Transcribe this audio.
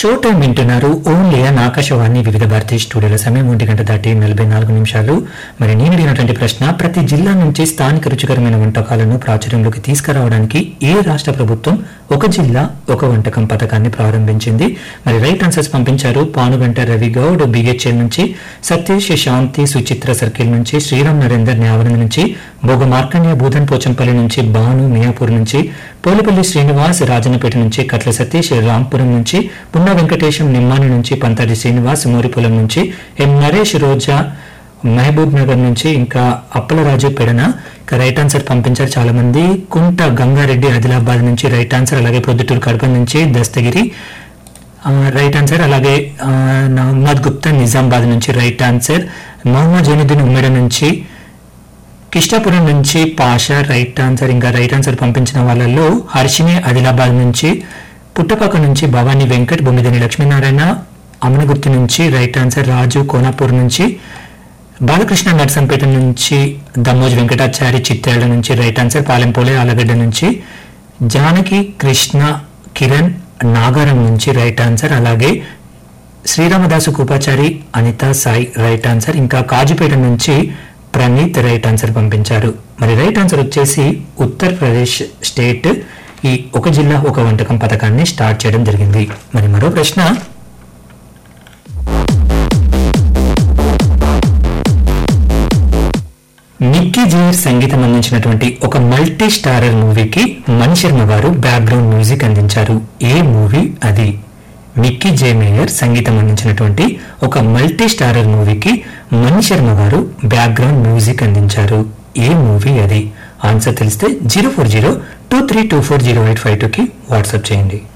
show time వింటున్నారు only on Akashvani వివిధ భారతీయ స్టూడియోల సమయం ఒంటి గంట దాటి నలభై నాలుగు నిమిషాలు మరి నేను అడిగినటువంటి ప్రశ్న ప్రతి జిల్లా నుంచి స్థానిక రుచికరమైన వంటకాలను ప్రాచుర్యంలోకి తీసుకురావడానికి ఏ రాష్ట్ర ప్రభుత్వం ఒక జిల్లా ఒక వంటకం పథకాన్ని ప్రారంభించింది మరి రైట్ ఆన్సర్స్ పంపించారు పానుగంట రవి గౌడ్ బిహెచ్ఎల్ నుంచి సతీష్ శాంతి సుచిత్ర సర్కిల్ నుంచి శ్రీరామ్ నరేందర్ న్యావరం నుంచి భోగ మార్కండ్య భూధన్ పోచంపల్లి నుంచి భాను మియాపూర్ నుంచి పోలిపల్లి శ్రీనివాస్ రాజన్నపేట నుంచి కట్ల సతీష్ రాంపురం నుంచి పున్న వెంకటేశం నిమ్మాని నుంచి పంతాడి శ్రీనివాస్ మోరిపులం నుంచి ఎం నరేష్ రోజా మహబూబ్ నగర్ నుంచి ఇంకా అప్పలరాజు పెడన ఇక రైట్ ఆన్సర్ పంపించారు చాలా మంది కుంట గంగారెడ్డి ఆదిలాబాద్ నుంచి రైట్ ఆన్సర్ అలాగే ప్రొద్దుటూరు కడప నుంచి దస్తగిరి ఆ, రైట్ ఆన్సర్ అలాగే ఆ, నహమ్మద్ గుప్తా నిజామాబాద్ నుంచి రైట్ ఆన్సర్ మొహమ్మద్ జైనుద్దీన్ ఉమ్మడి నుంచి కిష్టాపురం నుంచి పాషా రైట్ ఆన్సర్ ఇంకా రైట్ ఆన్సర్ పంపించిన వాళ్ళల్లో హర్షిని ఆదిలాబాద్ నుంచి పుట్టపక్క నుంచి భవానీ వెంకట్ బొమ్మిదని లక్ష్మీనారాయణ అమనగుర్తి నుంచి రైట్ ఆన్సర్ రాజు కోనాపూర్ నుంచి బాలకృష్ణ నర్సంపేట నుంచి దమ్మోజ్ వెంకటాచారి చిత్తేళ్ల నుంచి రైట్ ఆన్సర్ పాలెంపోలే ఆలగడ్డ నుంచి జానకి కృష్ణ కిరణ్ నాగారం నుంచి రైట్ ఆన్సర్ అలాగే శ్రీరామదాసు కూపాచారి అనిత సాయి రైట్ ఆన్సర్ ఇంకా కాజుపేట నుంచి ప్రణీత్ రైట్ ఆన్సర్ పంపించారు మరి రైట్ ఆన్సర్ వచ్చేసి ఉత్తరప్రదేశ్ స్టేట్ ఈ ఒక జిల్లా ఒక వంటకం పథకాన్ని స్టార్ట్ చేయడం జరిగింది మరి మరో ప్రశ్న నిక్కీ జూనియర్ సంగీతం అందించినటువంటి ఒక మల్టీ స్టారర్ మూవీకి మణి శర్మ గారు బ్యాక్గ్రౌండ్ మ్యూజిక్ అందించారు ఏ మూవీ అది మిక్కీ జే మేయర్ సంగీతం అందించినటువంటి ఒక మల్టీ స్టారర్ మూవీకి మణి శర్మ గారు బ్యాక్గ్రౌండ్ మ్యూజిక్ అందించారు ఏ మూవీ అది ఆన్సర్ తెలిస్తే zero four zero two three two four zero eight five టూకి వాట్సాప్ చేయండి